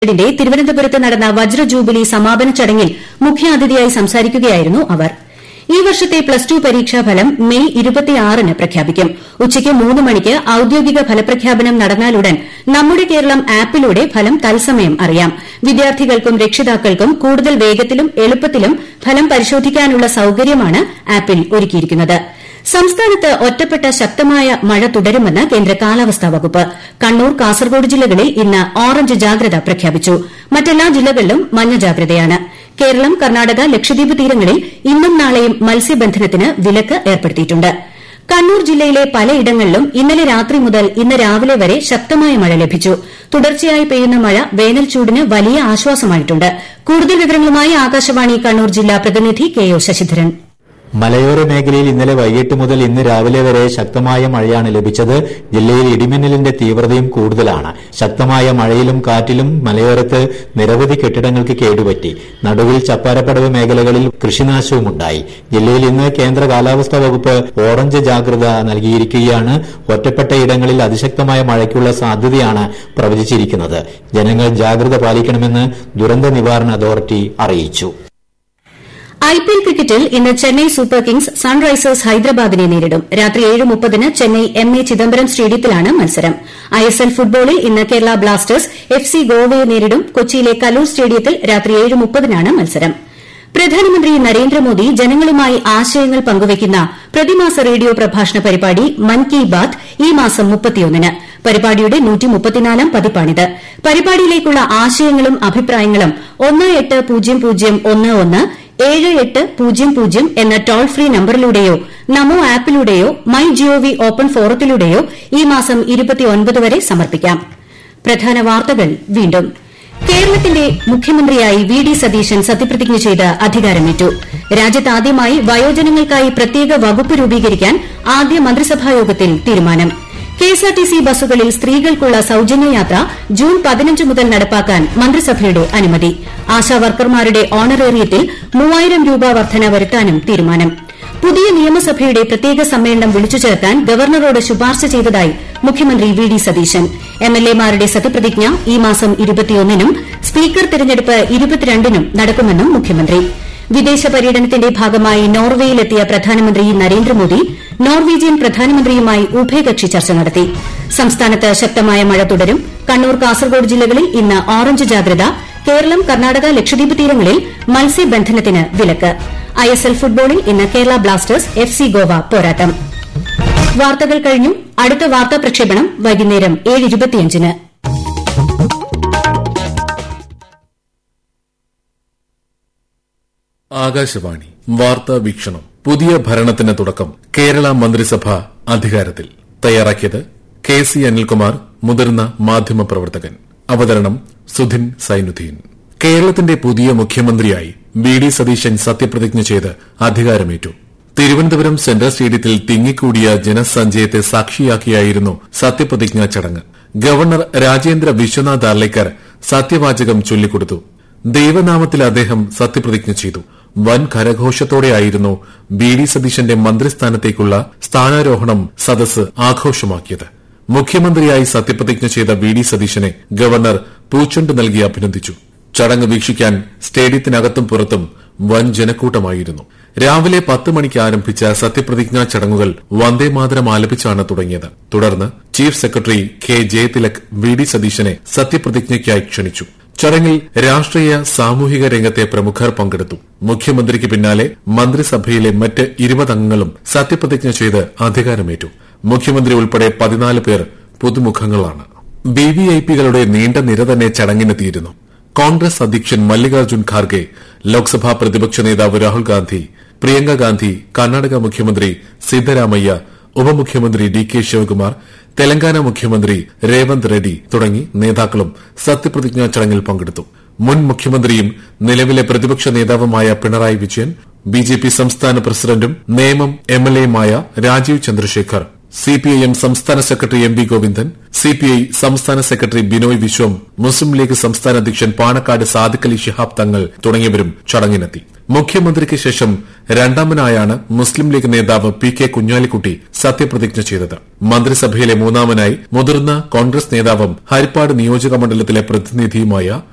ലിമിറ്റഡിന്റെ തിരുവനന്തപുരത്ത് നടന്ന വജ്ര ജൂബിലി സമാപന ചടങ്ങിൽ മുഖ്യാതിഥിയായി സംസാരിക്കുകയായിരുന്നു അവർ ഈ വർഷത്തെ പ്ലസ് ടു പരീക്ഷാഫലം മെയ് ഇരുപത്തിയാറിന് പ്രഖ്യാപിക്കും ഉച്ചയ്ക്ക് മൂന്ന് മണിക്ക് ഔദ്യോഗിക ഫലപ്രഖ്യാപനം നടന്നാലുടൻ നമ്മുടെ കേരളം ആപ്പിലൂടെ ഫലം തത്സമയം അറിയാം വിദ്യാർത്ഥികൾക്കും രക്ഷിതാക്കൾക്കും കൂടുതൽ വേഗത്തിലും എളുപ്പത്തിലും ഫലം പരിശോധിക്കാനുള്ള സൌകര്യമാണ് ആപ്പിൽ ഒരുക്കിയിരിക്കുന്നത് സംസ്ഥാനത്ത് ഒറ്റപ്പെട്ട ശക്തമായ മഴ തുടരുമെന്ന് കേന്ദ്ര കാലാവസ്ഥാ വകുപ്പ് കണ്ണൂർ കാസർഗോഡ് ജില്ലകളിൽ ഇന്ന് ഓറഞ്ച് ജാഗ്രത പ്രഖ്യാപിച്ചു മറ്റെല്ലാ ജില്ലകളിലും മഞ്ഞ ജാഗ്രതയാണ് കേരളം കർണാടക ലക്ഷദ്വീപ് തീരങ്ങളിൽ ഇന്നും നാളെയും മത്സ്യബന്ധനത്തിന് വിലക്ക് ഏർപ്പെടുത്തിയിട്ടുണ്ട് കണ്ണൂർ ജില്ലയിലെ പലയിടങ്ങളിലും ഇന്നലെ രാത്രി മുതൽ ഇന്ന് രാവിലെ വരെ ശക്തമായ മഴ ലഭിച്ചു തുടർച്ചയായി പെയ്യുന്ന മഴ വേനൽ ചൂടിന് വലിയ ആശ്വാസമായിട്ടുണ്ട് കൂടുതൽ വിവരങ്ങളുമായി ആകാശവാണി കണ്ണൂർ ജില്ലാ പ്രതിനിധി കെ ഒ ശശിധരൻ മലയോര മേഖലയിൽ ഇന്നലെ വൈകിട്ട് മുതൽ ഇന്ന് രാവിലെ വരെ ശക്തമായ മഴയാണ് ലഭിച്ചത് ജില്ലയിൽ ഇടിമിന്നലിന്റെ തീവ്രതയും കൂടുതലാണ് ശക്തമായ മഴയിലും കാറ്റിലും മലയോരത്ത് നിരവധി കെട്ടിടങ്ങൾക്ക് കേടുപറ്റി നടുവിൽ ചപ്പാരപ്പടവ് മേഖലകളിൽ കൃഷിനാശവുമുണ്ടായി ജില്ലയിൽ ഇന്ന് കേന്ദ്ര കാലാവസ്ഥാ വകുപ്പ് ഓറഞ്ച് ജാഗ്രത നൽകിയിരിക്കുകയാണ് ഒറ്റപ്പെട്ട ഇടങ്ങളിൽ അതിശക്തമായ മഴയ്ക്കുള്ള സാധ്യതയാണ് പ്രവചിച്ചിരിക്കുന്നത് ജനങ്ങൾ ജാഗ്രത പാലിക്കണമെന്ന് ദുരന്ത നിവാരണ അതോറിറ്റി അറിയിച്ചു ഐപിഎൽ ക്രിക്കറ്റിൽ ഇന്ന് ചെന്നൈ സൂപ്പർ കിങ്സ് സൺറൈസേഴ്സ് ഹൈദരാബാദിനെ നേരിടും രാത്രി ഏഴ് മുപ്പതിന് ചെന്നൈ എം എ ചിദംബരം സ്റ്റേഡിയത്തിലാണ് മത്സരം ഐഎസ്എൽ ഫുട്ബോളിൽ ഇന്ന് കേരള ബ്ലാസ്റ്റേഴ്സ് എഫ് സി ഗോവയെ നേരിടും കൊച്ചിയിലെ കലൂർ സ്റ്റേഡിയത്തിൽ രാത്രി ഏഴ് മുപ്പതിനാണ് മത്സരം പ്രധാനമന്ത്രി നരേന്ദ്രമോദി ജനങ്ങളുമായി ആശയങ്ങൾ പങ്കുവയ്ക്കുന്ന പ്രതിമാസ റേഡിയോ പ്രഭാഷണ പരിപാടി മൻ കി ബാത് ഈ മാസം മുപ്പത്തിയൊന്നിന് പരിപാടിയുടെ നൂറ്റിമുപ്പത്തിനാലാം പതിപ്പാണിത് പരിപാടിയിലേക്കുള്ള ആശയങ്ങളും അഭിപ്രായങ്ങളും ഒന്ന് എട്ട് പൂജ്യം പൂജ്യം ഒന്ന് ഒന്ന് ഏഴ് എട്ട് പൂജ്യം പൂജ്യം എന്ന ടോൾ ഫ്രീ നമ്പറിലൂടെയോ നമോ ആപ്പിലൂടെയോ മൈ ജിഒവി ഓപ്പൺ ഫോറത്തിലൂടെയോ ഈ മാസം വരെ സമർപ്പിക്കാം പ്രധാന വാർത്തകൾ വീണ്ടും കേരളത്തിന്റെ മുഖ്യമന്ത്രിയായി വി ഡി സതീശൻ സത്യപ്രതിജ്ഞ ചെയ്ത് അധികാരമേറ്റു രാജ്യത്താദ്യമായി വയോജനങ്ങൾക്കായി പ്രത്യേക വകുപ്പ് രൂപീകരിക്കാൻ ആദ്യ മന്ത്രിസഭായോഗത്തിൽ തീരുമാനം കെഎസ്ആർടിസി ബസ്സുകളിൽ സ്ത്രീകൾക്കുള്ള സൌജന്യ യാത്ര ജൂൺ പതിനഞ്ച് മുതൽ നടപ്പാക്കാൻ മന്ത്രിസഭയുടെ അനുമതി ആശാവർക്കർമാരുടെ ഓണറേറിയത്തിൽ മൂവായിരം രൂപ വർധന വരുത്താനും തീരുമാനം പുതിയ നിയമസഭയുടെ പ്രത്യേക സമ്മേളനം വിളിച്ചു ചേർക്കാൻ ഗവർണറോട് ശുപാർശ ചെയ്തതായി മുഖ്യമന്ത്രി വി ഡി സതീശൻ എംഎൽഎമാരുടെ സത്യപ്രതിജ്ഞ ഈ മാസം ഇരുപത്തിയൊന്നിനും സ്പീക്കർ തെരഞ്ഞെടുപ്പ് ഇരുപത്തിരണ്ടിനും നടക്കുമെന്നും മുഖ്യമന്ത്രി വിദേശ പര്യടനത്തിന്റെ ഭാഗമായി നോർവേയിലെത്തിയ പ്രധാനമന്ത്രി നരേന്ദ്രമോദി നോർവീജിയൻ പ്രധാനമന്ത്രിയുമായി ഉഭയകക്ഷി ചർച്ച നടത്തി സംസ്ഥാനത്ത് ശക്തമായ മഴ തുടരും കണ്ണൂർ കാസർഗോഡ് ജില്ലകളിൽ ഇന്ന് ഓറഞ്ച് ജാഗ്രത കേരളം കർണാടക ലക്ഷദ്വീപ് തീരങ്ങളിൽ മത്സ്യബന്ധനത്തിന് വിലക്ക് ഐഎസ്എൽ ഫുട്ബോളിൽ ഇന്ന് Kerala blasters F C Goa പോരാട്ടം വാർത്തകൾ കഴിഞ്ഞു അടുത്ത വാർത്താ പ്രക്ഷേപണം വൈകുന്നേരം ഏഴ് ഇരുപത്തിയഞ്ചിന് ആകാശവാണി വാർത്താ വീക്ഷണം പുതിയ ഭരണത്തിന് തുടക്കം കേരള മന്ത്രിസഭ അധികാരത്തിൽ തയ്യാറാക്കിയത് കെ സി അനിൽകുമാർ മുതിർന്ന മാധ്യമപ്രവർത്തകൻ അവതരണം സുധിൻ സൈനുദ്ദീൻ കേരളത്തിന്റെ പുതിയ മുഖ്യമന്ത്രിയായി വി ഡി സതീശൻ സത്യപ്രതിജ്ഞ ചെയ്ത് അധികാരമേറ്റു തിരുവനന്തപുരം സെൻട്രൽ സ്റ്റേഡിയത്തിൽ തിങ്ങിക്കൂടിയ ജനസഞ്ചയത്തെ സാക്ഷിയാക്കിയായിരുന്നു സത്യപ്രതിജ്ഞാ ചടങ്ങ് ഗവർണർ രാജേന്ദ്ര വിശ്വനാഥ് അർലേക്കർ സത്യവാചകം ചൊല്ലിക്കൊടുത്തു ദൈവനാമത്തിൽ അദ്ദേഹം സത്യപ്രതിജ്ഞ ചെയ്തു വൻ കരഘോഷത്തോടെയായിരുന്നു ബി ഡി സതീശന്റെ മന്ത്രിസ്ഥാനത്തേക്കുള്ള സ്ഥാനാരോഹണം സദസ് ആഘോഷമാക്കിയത് മുഖ്യമന്ത്രിയായി സത്യപ്രതിജ്ഞ ചെയ്ത വി ഡി സതീശനെ ഗവർണർ പൂച്ചൊണ്ട് നൽകി അഭിനന്ദിച്ചു ചടങ്ങ് വീക്ഷിക്കാൻ സ്റ്റേഡിയത്തിനകത്തും പുറത്തും വൻ ജനക്കൂട്ടമായിരുന്നു രാവിലെ പത്ത് മണിക്ക് ആരംഭിച്ച സത്യപ്രതിജ്ഞാ ചടങ്ങുകൾ വന്ദേമാതരം ആലപിച്ചാണ് തുടങ്ങിയത് തുടർന്ന് chief secretary K Jayathilak V D സതീശനെ സത്യപ്രതിജ്ഞയ്ക്കായി ക്ഷണിച്ചു ചടങ്ങിൽ രാഷ്ട്രീയ സാമൂഹിക രംഗത്തെ പ്രമുഖർ പങ്കെടുത്തു മുഖ്യമന്ത്രിക്ക് പിന്നാലെ മന്ത്രിസഭയിലെ മറ്റ് ഇരുപതംഗങ്ങളും സത്യപ്രതിജ്ഞ ചെയ്ത് അധികാരമേറ്റു മുഖ്യമന്ത്രി ഉൾപ്പെടെ പതിനാല് പേർ പുതുമുഖങ്ങളാണ് ബി വി ഐ പികളുടെ നീണ്ട നിര തന്നെ ചടങ്ങിനെത്തിയിരുന്നു കോൺഗ്രസ് അധ്യക്ഷൻ മല്ലികാർജ്ജുൻ ഖാർഗെ ലോക്സഭാ പ്രതിപക്ഷ നേതാവ് രാഹുൽ ഗാന്ധി പ്രിയങ്ക ഗാന്ധി കർണാടക മുഖ്യമന്ത്രി സിദ്ധരാമയ്യ ഉപമുഖ്യമന്ത്രി ഡി കെ ശിവകുമാർ തെലങ്കാന മുഖ്യമന്ത്രി രേവന്ത് റെഡ്ഡി തുടങ്ങി നേതാക്കളും സത്യപ്രതിജ്ഞാ ചടങ്ങിൽ പങ്കെടുത്തു മുൻ മുഖ്യമന്ത്രിയും നിലവിലെ പ്രതിപക്ഷ നേതാവുമായ Pinarayi Vijayan B J P സംസ്ഥാന പ്രസിഡന്റും നേമം എം എൽ എയുമായ രാജീവ് ചന്ദ്രശേഖർ സിപിഐഎം സംസ്ഥാന secretary M V Govindan CPI സംസ്ഥാന സെക്രട്ടറി ബിനോയ് വിശ്വം മുസ്ലിം ലീഗ് സംസ്ഥാന അധ്യക്ഷൻ പാണക്കാട് സാദിഖ് അലി ശിഹാബ് തങ്ങൾ തുടങ്ങിയവരും ചടങ്ങിനെത്തി മുഖ്യമന്ത്രിക്ക് ശേഷം രണ്ടാമനായാണ് മുസ്ലിം ലീഗ് നേതാവ് പി കെ കുഞ്ഞാലിക്കുട്ടി സത്യപ്രതിജ്ഞ ചെയ്തത് മന്ത്രിസഭയിലെ മൂന്നാമനായി മുതിർന്ന കോൺഗ്രസ് നേതാവും ഹരിപ്പാട് നിയോജക മണ്ഡലത്തിലെ പ്രതിനിധിയുമായ